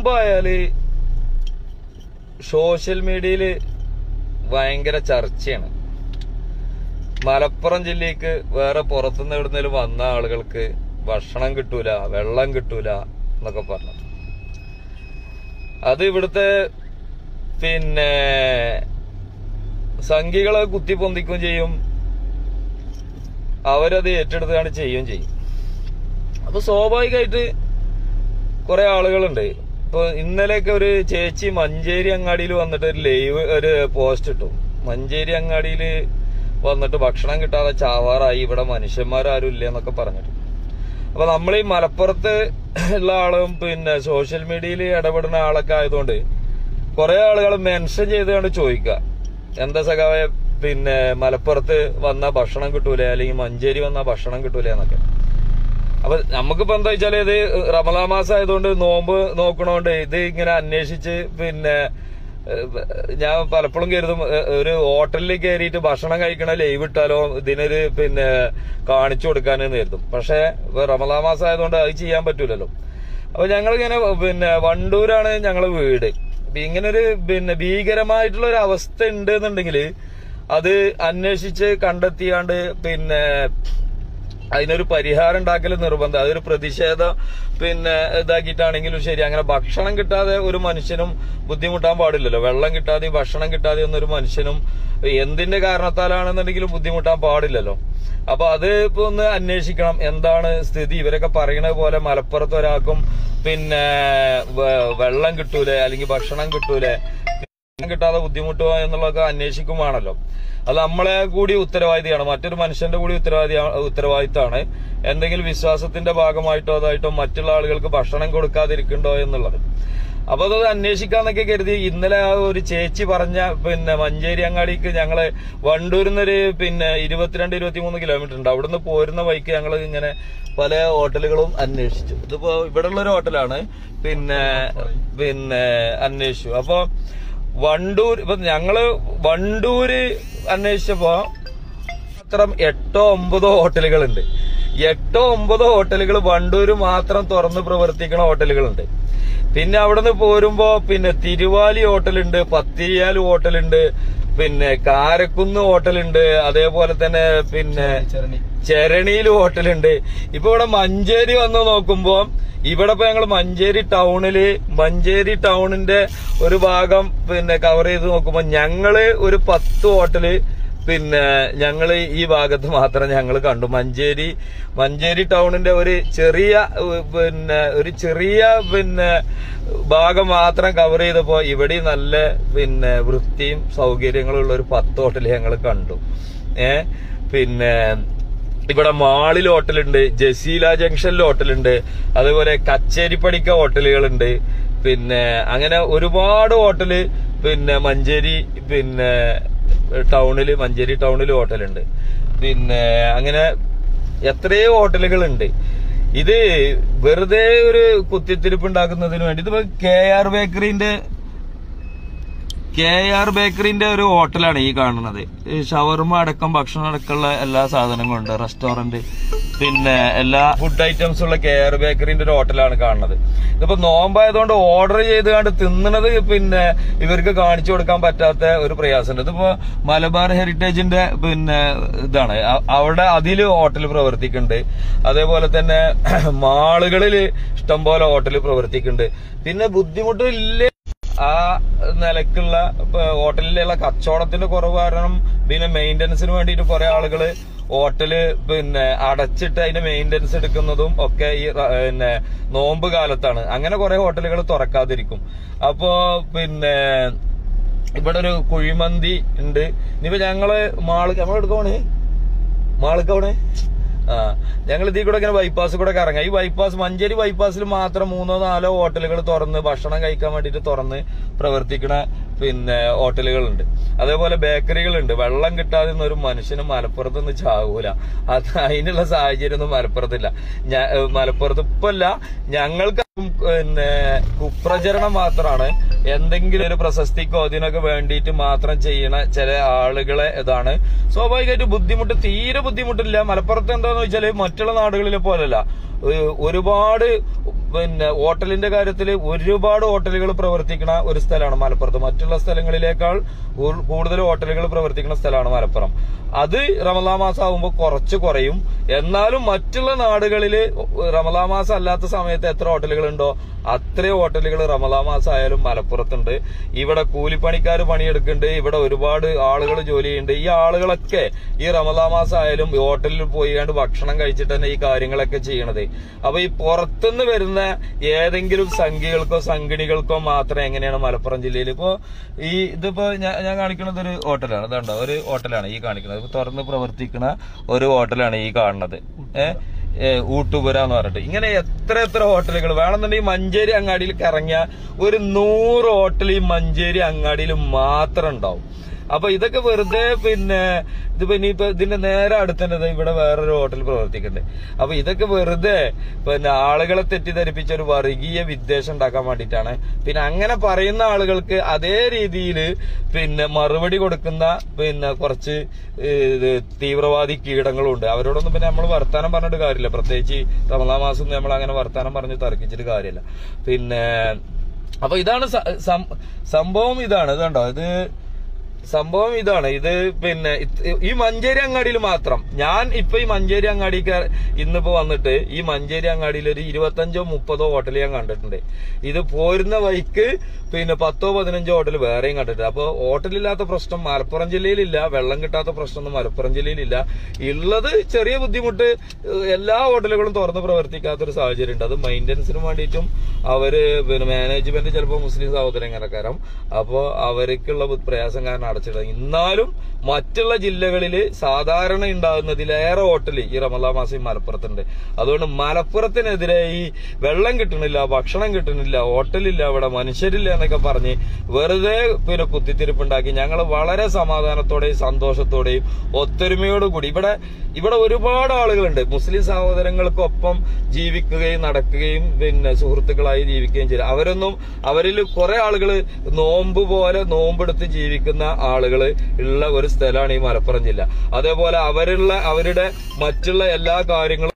നോമ്പായാല് social മീഡിയയില് ഭയങ്കര ചർച്ചയാണ് മലപ്പുറം ജില്ലയ്ക്ക് വേറെ പുറത്തുനിന്ന് എവിടുന്നേലും വന്ന ആളുകൾക്ക് ഭക്ഷണം കിട്ടൂല വെള്ളം കിട്ടൂല എന്നൊക്കെ പറഞ്ഞു അത് ഇവിടുത്തെ പിന്നെ സംഘികളെ കുത്തി പൊന്തിക്കും ചെയ്യും അവരത് ഏറ്റെടുത്തുകൊണ്ട് ചെയ്യുകയും ചെയ്യും അപ്പൊ സ്വാഭാവികമായിട്ട് കുറെ ആളുകളുണ്ട് ഇപ്പൊ ഇന്നലെയൊക്കെ ഒരു ചേച്ചി മഞ്ചേരി അങ്ങാടിയിൽ വന്നിട്ട് ഒരു ലൈവ് ഒരു പോസ്റ്റ് ഇട്ടു മഞ്ചേരി അങ്ങാടിയിൽ വന്നിട്ട് ഭക്ഷണം കിട്ടാതെ ചാവാറായി ഇവിടെ മനുഷ്യന്മാരാരും ഇല്ല എന്നൊക്കെ പറഞ്ഞിട്ട് അപ്പൊ നമ്മൾ ഈ മലപ്പുറത്ത് ഉള്ള ആളും പിന്നെ സോഷ്യൽ മീഡിയയിൽ ഇടപെടുന്ന ആളൊക്കെ ആയതുകൊണ്ട് കുറെ ആളുകൾ മെൻഷൻ ചെയ്തുകൊണ്ട് ചോദിക്കുക എന്താ സഖാവെ പിന്നെ മലപ്പുറത്ത് വന്ന ഭക്ഷണം കിട്ടൂലേ അല്ലെങ്കിൽ മഞ്ചേരി വന്ന ഭക്ഷണം കിട്ടൂലേ എന്നൊക്കെ അപ്പൊ നമുക്കിപ്പോ എന്താ വെച്ചാല് ഇത് റമലാ മാസം ആയതുകൊണ്ട് നോമ്പ് നോക്കണോണ്ട് ഇത് ഇങ്ങനെ അന്വേഷിച്ച് പിന്നെ ഏഹ്, ഞാൻ പലപ്പോഴും കരുതും ഏഹ്, ഒരു ഹോട്ടലിൽ കയറിയിട്ട് ഭക്ഷണം കഴിക്കണ ലൈവ് ഇട്ടാലോ ഇതിനൊരു പിന്നെ കാണിച്ചു കൊടുക്കാനെന്ന് കരുതും പക്ഷെ റമലാ മാസം ആയതുകൊണ്ട് അത് ചെയ്യാൻ പറ്റൂലല്ലോ അപ്പൊ ഞങ്ങളിങ്ങനെ പിന്നെ വണ്ടൂരാണ് ഞങ്ങളെ വീട് അപ്പൊ ഇങ്ങനൊരു പിന്നെ ഭീകരമായിട്ടുള്ള ഒരു അവസ്ഥ ഉണ്ട് എന്നുണ്ടെങ്കിൽ അത് അന്വേഷിച്ച് കണ്ടെത്തിയാണ്ട് പിന്നെ അതിനൊരു പരിഹാരം ഉണ്ടാക്കൽ നിർബന്ധം അതൊരു പ്രതിഷേധം പിന്നെ ഇതാക്കിയിട്ടാണെങ്കിലും ശരി അങ്ങനെ ഭക്ഷണം കിട്ടാതെ ഒരു മനുഷ്യനും ബുദ്ധിമുട്ടാൻ പാടില്ലല്ലോ വെള്ളം കിട്ടാതെ ഭക്ഷണം കിട്ടാതെ ഒന്നും ഒരു മനുഷ്യനും എന്തിന്റെ കാരണത്താലാണെന്നുണ്ടെങ്കിലും ബുദ്ധിമുട്ടാൻ പാടില്ലല്ലോ അപ്പൊ അത് ഇപ്പൊ ഒന്ന് അന്വേഷിക്കണം എന്താണ് സ്ഥിതി ഇവരൊക്കെ പറയണ പോലെ മലപ്പുറത്ത് ഒരാൾക്കും പിന്നെ വെ- വെള്ളം കിട്ടൂലേ അല്ലെങ്കിൽ ഭക്ഷണം കിട്ടൂലേ ഭക്ഷണം കിട്ടാതെ ബുദ്ധിമുട്ടുക എന്നുള്ളതൊക്കെ അന്വേഷിക്കുവാണല്ലോ അത് നമ്മളെ കൂടി ഉത്തരവാദിയാണ് മറ്റൊരു മനുഷ്യന്റെ കൂടി ഉത്തരവാദി ഉത്തരവാദിത്തമാണ് എന്തെങ്കിലും വിശ്വാസത്തിന്റെ ഭാഗമായിട്ടോ അതായിട്ടോ മറ്റുള്ള ആളുകൾക്ക് ഭക്ഷണം കൊടുക്കാതിരിക്കണ്ടോ എന്നുള്ളത് അപ്പൊ അത് അന്വേഷിക്കാന്നൊക്കെ കരുതി ഇന്നലെ ആ ഒരു ചേച്ചി പറഞ്ഞ പിന്നെ മഞ്ചേരി അങ്ങാടിക്ക് ഞങ്ങള് വണ്ടൂരിന്നൊരു പിന്നെ ഇരുപത്തിരണ്ട് ഇരുപത്തിമൂന്ന് കിലോമീറ്റർ ഉണ്ട് അവിടുന്ന് പോരുന്ന വഴിക്ക് ഞങ്ങൾ ഇങ്ങനെ പല ഹോട്ടലുകളും അന്വേഷിച്ചു ഇതിപ്പോ ഇവിടെ ഉള്ള ഒരു ഹോട്ടലാണ് പിന്നെ പിന്നെ അന്വേഷിച്ചു അപ്പൊ വണ്ടൂർ ഇപ്പൊ ഞങ്ങള് വണ്ടൂര് അന്വേഷിച്ചപ്പോ മാത്രം എട്ടോ ഒമ്പതോ ഹോട്ടലുകളുണ്ട് എട്ടോ ഒമ്പതോ ഹോട്ടലുകൾ വണ്ടൂര് മാത്രം തുറന്ന് പ്രവർത്തിക്കുന്ന ഹോട്ടലുകളുണ്ട് പിന്നെ അവിടുന്ന് പോരുമ്പോ പിന്നെ തിരുവാലി ഹോട്ടലുണ്ട് പത്തിരിയാൽ ഹോട്ടലുണ്ട് പിന്നെ കാരക്കുന്ന് ഹോട്ടലുണ്ട് അതേപോലെ തന്നെ പിന്നെ ചെരണിയിൽ ഹോട്ടലുണ്ട് ഇപ്പൊ ഇവിടെ മഞ്ചേരി വന്ന് നോക്കുമ്പോ ഇവിടെ ഇപ്പൊ ഞങ്ങൾ മഞ്ചേരി ടൗണില് മഞ്ചേരി ടൗണിന്റെ ഒരു ഭാഗം പിന്നെ കവർ ചെയ്ത് നോക്കുമ്പോ ഞങ്ങള് ഒരു പത്ത് ഹോട്ടല് പിന്നെ ഞങ്ങള് ഈ ഭാഗത്ത് മാത്രം ഞങ്ങൾ കണ്ടു മഞ്ചേരി മഞ്ചേരി ടൗണിന്റെ ഒരു ചെറിയ ഉ- പിന്നെ ഒരു ചെറിയ പിന്നെ ഭാഗം മാത്രം കവർ ചെയ്തപ്പോ ഇവിടെ നല്ല പിന്നെ വൃത്തിയും സൗകര്യങ്ങളും ഉള്ള ഒരു പത്ത് ഹോട്ടൽ ഞങ്ങൾ കണ്ടു ഏ പിന്നെ ഇവിടെ മാളിൽ ഹോട്ടലുണ്ട് ജസീല ജംഗ്ഷനിൽ ഹോട്ടലുണ്ട് അതുപോലെ കച്ചേരിപ്പടിക്ക ഹോട്ടലുകളുണ്ട് പിന്നെ അങ്ങനെ ഒരുപാട് ഹോട്ടല് പിന്നെ മഞ്ചേരി പിന്നെ ടൗണില് മഞ്ചേരി ടൗണിൽ ഹോട്ടലുണ്ട് പിന്നെ അങ്ങനെ എത്രയോ ഹോട്ടലുകളുണ്ട് ഇത് വെറുതെ ഒരു കുത്തിത്തിരിപ്പ് ഉണ്ടാക്കുന്നതിന് വേണ്ടി ഇതിപ്പോ കെ ആർ ബേക്കറിന്റെ കെ ആർ ബേക്കറിന്റെ ഒരു ഹോട്ടലാണ് ഈ കാണുന്നത് ഈ ഷവർമ അടക്കം ഭക്ഷണം അടക്കമുള്ള എല്ലാ സാധനങ്ങളും ഉണ്ട് റെസ്റ്റോറന്റ് പിന്നെ എല്ലാ ഫുഡ് ഐറ്റംസ് ഉള്ള കെ ആർ ബേക്കറിന്റെ ഒരു ഹോട്ടലാണ് കാണുന്നത് ഇതിപ്പോ നോമ്പായതുകൊണ്ട് ഓർഡർ ചെയ്ത് കണ്ട് തിന്നണത് പിന്നെ ഇവർക്ക് കാണിച്ചു കൊടുക്കാൻ പറ്റാത്ത ഒരു പ്രയാസമുണ്ട് ഇതിപ്പോ മലബാർ ഹെറിറ്റേജിന്റെ പിന്നെ ഇതാണ് അ- അവിടെ അതില് ഹോട്ടൽ പ്രവർത്തിക്കുന്നുണ്ട് അതേപോലെ തന്നെ മാളുകളിൽ ഇഷ്ടംപോലെ ഹോട്ടൽ പ്രവർത്തിക്കുന്നുണ്ട് പിന്നെ ബുദ്ധിമുട്ടില്ല ആ നിലക്കുള്ള ഇപ്പൊ ഹോട്ടലിലുള്ള കച്ചവടത്തിന്റെ കുറവ് കാരണം പിന്നെ മെയിന്റനൻസിന് വേണ്ടിയിട്ട് കുറെ ആളുകള് ഹോട്ടല് പിന്നെ അടച്ചിട്ട് അതിന്റെ മെയിന്റനൻസ് എടുക്കുന്നതും ഒക്കെ ഈ റ- പിന്നെ നോമ്പ് കാലത്താണ് അങ്ങനെ കുറെ ഹോട്ടലുകൾ തുറക്കാതിരിക്കും അപ്പോ പിന്നെ ഇവിടെ ഒരു കുഴിമന്തി ഉണ്ട് ഇനിയിപ്പോ ഞങ്ങള് മാള് നമ്മൾ എടുക്കണേ മാളിക്കവിടെ ആ ഞങ്ങൾ ഇതിൽ കൂടെ ഇങ്ങനെ ബൈപ്പാസ് കൂടെ കറങ്ങാം ഈ ബൈപ്പാസ് മഞ്ചേരി ബൈപ്പാസിൽ മാത്രം മൂന്നോ നാലോ ഹോട്ടലുകൾ തുറന്ന് ഭക്ഷണം കഴിക്കാൻ വേണ്ടിയിട്ട് തുറന്ന് പ്രവർത്തിക്കുന്ന പിന്നെ ഹോട്ടലുകളുണ്ട് അതേപോലെ ബേക്കറികളുണ്ട് വെള്ളം കിട്ടാതെ ഒന്നും ഒരു മനുഷ്യനും മലപ്പുറത്ത് നിന്ന് ചാവൂല അത് അതിനുള്ള സാഹചര്യം ഒന്നും മലപ്പുറത്തില്ല ഞാ- ഏഹ് മലപ്പുറത്ത് ഇപ്പല്ല ഞങ്ങൾക്ക് പിന്നെ കുപ്രചരണം മാത്രമാണ് എന്തെങ്കിലും ഒരു പ്രശസ്തിക്കോ അതിനൊക്കെ വേണ്ടിയിട്ട് മാത്രം ചെയ്യണ ചില ആളുകളെ ഇതാണ് സ്വാഭാവികമായിട്ട് ബുദ്ധിമുട്ട് തീരെ ബുദ്ധിമുട്ടില്ല മലപ്പുറത്ത് എന്താന്ന് വെച്ചാല് മറ്റുള്ള നാടുകളിലെ പോലല്ല ഏഹ് ഒരുപാട് പിന്നെ ഹോട്ടലിന്റെ കാര്യത്തിൽ ഒരുപാട് ഹോട്ടലുകൾ പ്രവർത്തിക്കുന്ന ഒരു സ്ഥലമാണ് മലപ്പുറത്ത് മറ്റുള്ള സ്ഥലങ്ങളിലേക്കാൾ ഉൾ- കൂടുതൽ ഹോട്ടലുകൾ പ്രവർത്തിക്കുന്ന സ്ഥലമാണ് മലപ്പുറം അത് റമദാ മാസം ആകുമ്പോൾ കുറച്ച് കുറയും എന്നാലും മറ്റുള്ള നാടുകളിൽ റമദാ മാസം അല്ലാത്ത സമയത്ത് എത്ര ഹോട്ടലുകൾ ഉണ്ടോ അത്രയും ഹോട്ടലുകൾ റമദാ മാസം ആയാലും മലപ്പുറത്തുണ്ട് ഇവിടെ കൂലിപ്പണിക്കാർ പണിയെടുക്കുന്നുണ്ട് ഇവിടെ ഒരുപാട് ആളുകൾ ജോലി ചെയ്യുന്നുണ്ട് ഈ ആളുകളൊക്കെ ഈ റമദാ മാസം ആയാലും ഈ ഹോട്ടലിൽ പോയി കണ്ട് ഭക്ഷണം കഴിച്ചിട്ട് തന്നെ ഈ കാര്യങ്ങളൊക്കെ ചെയ്യണത് അപ്പൊ ഈ പുറത്തുനിന്ന് വരുന്ന ഏതെങ്കിലും സംഖ്യകൾക്കോ സംഘിണികൾക്കോ മാത്രം എങ്ങനെയാണ് മലപ്പുറം ജില്ലയിൽ ഇപ്പോ ഈ ഇതിപ്പോ ഞാൻ ഞാൻ കാണിക്കുന്നത് ഒരു ഹോട്ടലാണ് ഇതുണ്ടോ ഒരു ഹോട്ടലാണ് ഈ കാണിക്കുന്നത് ഇപ്പൊ തുറന്ന് പ്രവർത്തിക്കുന്ന ഒരു ഹോട്ടലാണ് ഈ കാണുന്നത് ഏഹ് ഊട്ടുപുര എന്ന് പറഞ്ഞിട്ട് ഇങ്ങനെ എത്ര എത്ര ഹോട്ടലുകൾ വേണമെന്നുണ്ടെങ്കിൽ മഞ്ചേരി അങ്ങാടിയിൽ കറങ്ങിയ ഒരു നൂറ് ഹോട്ടൽ ഈ മഞ്ചേരി അങ്ങാടിയിൽ മാത്രം ഉണ്ടാവും അപ്പൊ ഇതൊക്കെ വെറുതെ പിന്നെ ഇതിപ്പോ ഇനിയിപ്പോ ഇതിന്റെ നേരെ അടുത്ത് തന്നെ ദേ ഇവിടെ വേറൊരു ഹോട്ടൽ പ്രവർത്തിക്കുന്നുണ്ട് അപ്പൊ ഇതൊക്കെ വെറുതെ പിന്നെ ആളുകളെ തെറ്റിദ്ധരിപ്പിച്ച ഒരു വർഗീയ വിദ്വേഷം ഉണ്ടാക്കാൻ വേണ്ടിയിട്ടാണ് പിന്നെ അങ്ങനെ പറയുന്ന ആളുകൾക്ക് അതേ രീതിയിൽ പിന്നെ മറുപടി കൊടുക്കുന്ന പിന്നെ കുറച്ച് ഏഹ്, ഇത് തീവ്രവാദി കീടങ്ങളുണ്ട് അവരോടൊന്നും പിന്നെ നമ്മൾ വർത്താനം പറഞ്ഞിട്ട് കാര്യമില്ല പ്രത്യേകിച്ച് റമദാ മാസം നമ്മൾ അങ്ങനെ വർത്താനം പറഞ്ഞ് തർക്കിച്ചിട്ട് കാര്യമില്ല പിന്നെ അപ്പൊ ഇതാണ് സ- സം- സംഭവം ഇതാണ് ഇതുണ്ടോ ഇത് സംഭവം ഇതാണ് ഇത് പിന്നെ ഇത് ഈ മഞ്ചേരി അങ്ങാടിയിൽ മാത്രം ഞാൻ ഇപ്പൊ ഈ മഞ്ചേരി അങ്ങാടിക്ക് ഇന്നിപ്പോ വന്നിട്ട് ഈ മഞ്ചേരി അങ്ങാടിയിൽ ഒരു ഇരുപത്തഞ്ചോ മുപ്പതോ ഹോട്ടൽ ഞാൻ കണ്ടിട്ടുണ്ട് ഇത് പോരുന്ന വഴിക്ക് പിന്നെ പത്തോ പതിനഞ്ചോ ഹോട്ടൽ വേറെയും കണ്ടിട്ടുണ്ട് അപ്പൊ ഹോട്ടലില്ലാത്ത പ്രശ്നം മലപ്പുറം ജില്ലയിലില്ല വെള്ളം കിട്ടാത്ത പ്രശ്നമൊന്നും മലപ്പുറം ജില്ലയിലില്ല ഉള്ളത് ചെറിയ ബുദ്ധിമുട്ട് ഏഹ്, എല്ലാ ഹോട്ടലുകളും തുറന്ന് പ്രവർത്തിക്കാത്തൊരു സാഹചര്യം ഉണ്ട് അത് മെയിൻ്റനൻസിന് വേണ്ടിയിട്ടും അവര് പിന്നെ മാനേജ്മെന്റ് ചിലപ്പോൾ മുസ്ലിം സഹോദരങ്ങൾക്കാരം അപ്പോ അവർക്കുള്ള ബു- പ്രയാസം കാരണം അടച്ചിടുക എന്നാലും മറ്റുള്ള ജില്ലകളിൽ സാധാരണ ഉണ്ടാകുന്നതിലേറെ ഹോട്ടൽ ഈ റമദാ മാസം ഈ മലപ്പുറത്തുണ്ട് അതുകൊണ്ട് മലപ്പുറത്തിനെതിരെ ഈ വെള്ളം കിട്ടണില്ല ഭക്ഷണം കിട്ടണില്ല ഹോട്ടലില്ല ഇവിടെ മനുഷ്യരില്ല എന്നൊക്കെ പറഞ്ഞ് വെറുതെ പിന്നെ കുത്തിത്തിരിപ്പുണ്ടാക്കി ഞങ്ങൾ വളരെ സമാധാനത്തോടെയും സന്തോഷത്തോടെയും ഒത്തൊരുമയോടുകൂടി ഇവിടെ ഇവിടെ ഒരുപാട് ആളുകളുണ്ട് മുസ്ലിം സഹോദരങ്ങൾക്കൊപ്പം ജീവിക്കുകയും നടക്കുകയും പിന്നെ സുഹൃത്തുക്കളായി ജീവിക്കുകയും ചെയ്യും അവരൊന്നും അവരിൽ കുറെ ആളുകൾ നോമ്പ് പോലെ നോമ്പെടുത്ത് ജീവിക്കുന്ന ആളുകൾ ഉള്ള ഒരു സ്ഥലമാണ് ഈ മലപ്പുറം ജില്ല അതേപോലെ അവരുള്ള അവരുടെ മറ്റുള്ള എല്ലാ കാര്യങ്ങളും